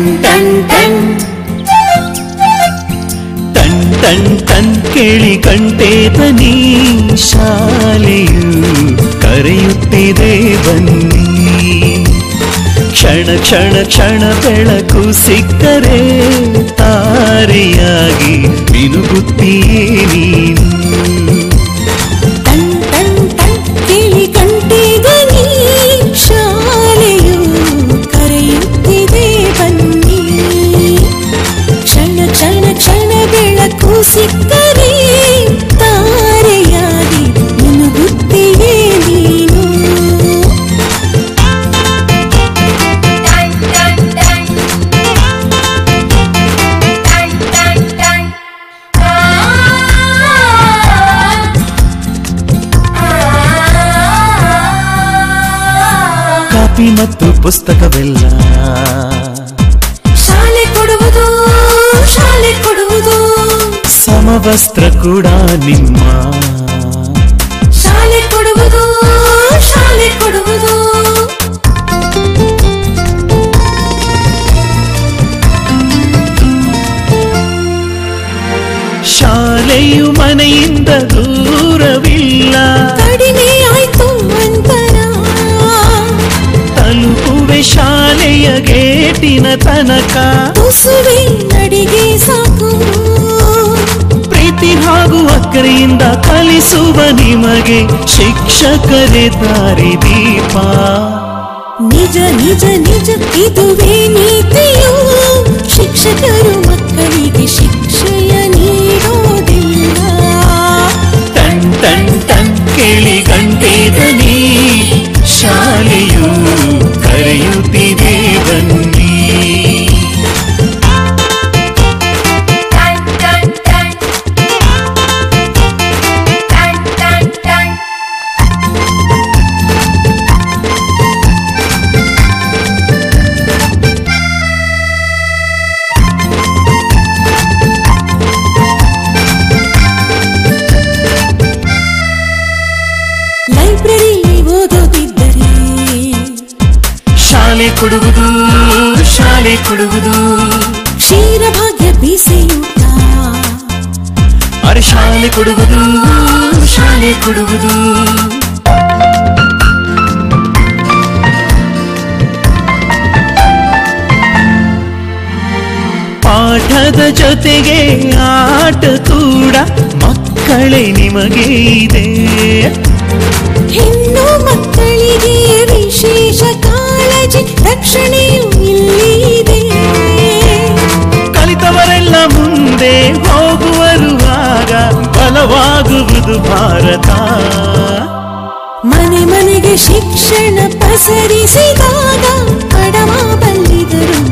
Ton ಟನ್ ಟನ್ ಟನ್ ಟನ್ ಕೇಳಿ ಕಂಟೇತ ನೀ ಶಾಲೆಯು ಕರೆಯುತ್ತಿದೆ ಬನ್ನಿ ಕ್ಷಣ ಕ್ಷಣ ಕ್ಷಣ ಬೆಳಕು ಸಿಕ್ಕರೆ ತಾರೆಯಾಗಿ ಮಿನುಗುತ್ತೀಯೇ ನೀನು ಟನ್ ಟನ್ ಟನ್ ಕೇಳಿ ಕಂಠಿಗ ನೀ ಶಾಲೆಯು ಕರೆಯುತ್ತಿದೆ ಬನ್ನಿ ಕ್ಷಣ ಕ್ಷಣ ಕ್ಷಣ ಬೆಳಕು ಸಿಕ್ಕರೆ ತಾರೆಯಾಗಿ ಮುನುಗುತ್ತೀಯೇ ನೀನು Dun dun dun. Dun dun dun. Ah. Copy ಮತ್ತು ಪುಸ್ತಕವೆಲ್ಲ ಶಾಲೆ ಕೊಡುವುದು ಶಾಲೆ ಕೊಡುವುದು ಸಮವಸ್ತ್ರ ಕೂಡ ನಿಮ್ಮ ಶಾಲೆ ಕೊಡುವುದು ಶಾಲೆ ಕೊಡುವುದು ಶಾಲೆಯು ಮನೆಯಿಂದ ದೂರವಿಲ್ಲ ಕಡಿಮೆ ಆಯ್ತು ಅಂತರ ತಲುಪುವೆ ಶಾಲೆಯ ಗೇಟಿನ ತನಕ ತುಸುವೆ ನಡಿಗೆ ಸಾಕು ಪ್ರೀತಿ ಹಾಗೂ ಅಕ್ಕರೆಯಿಂದ ಕಲಿಸುವ ನಿಮಗೆ ಶಿಕ್ಷಕರೇ ದಾರಿ ದೀಪ ನಿಜ ನಿಜ ನಿಜ ಇದುವೇ ನೀತಿಯು ಶಿಕ್ಷಕರು ಮಕ್ಕಳಿಗೆ ಶಿಕ್ಷೆಯ ನೀಡೋದಿಲ್ಲ ಟನ್ ಟನ್ ಟನ್ ಕೇಳಿ ಗಂಟೆದನಿ ಶಾಲೆಯು ಕರೆಯುತ್ತಿದೆ ಬನ್ನಿ Dun dun dun. Dun dun dun. ಲೈಬ್ರರಿಲಿ ಓದೋದಿದ್ದರೆ ಶಾಲೆ ಕೊಡುವುದು ಶಾಲೆ ಕೊಡುವುದು ಕ್ಷೀರಭಾಗ್ಯ ಬಿಸಿಯೂಟ ಅರೆ ಶಾಲೆ ಕೊಡುವುದು ಶಾಲೆ ಕೊಡುವುದು ಪಾಠದ ಜೊತೆಗೆ ಆಟ ಕೂಡ ಮಕ್ಕಳೇ ನಿಮಗೆ ಇದೆ ಹೆಣ್ಣು ಮಕ್ಕಳಿಗೆ ವಿಶೇಷ ಕಾಳಜಿ ರಕ್ಷಣೆಯೂ ಇಲ್ಲಿದೆ ಕಲಿತವರೆಲ್ಲ ಮುಂದೆ ಹೋಗುವರು ಆಗ ಬಲವಾಗುವುದು ಭಾರತ ಮನೆ ಮನೆಗೆ ಶಿಕ್ಷಣ ಪಸರಿಸಿದಾಗ ಅಡವ ಬಲ್ಲಿದರು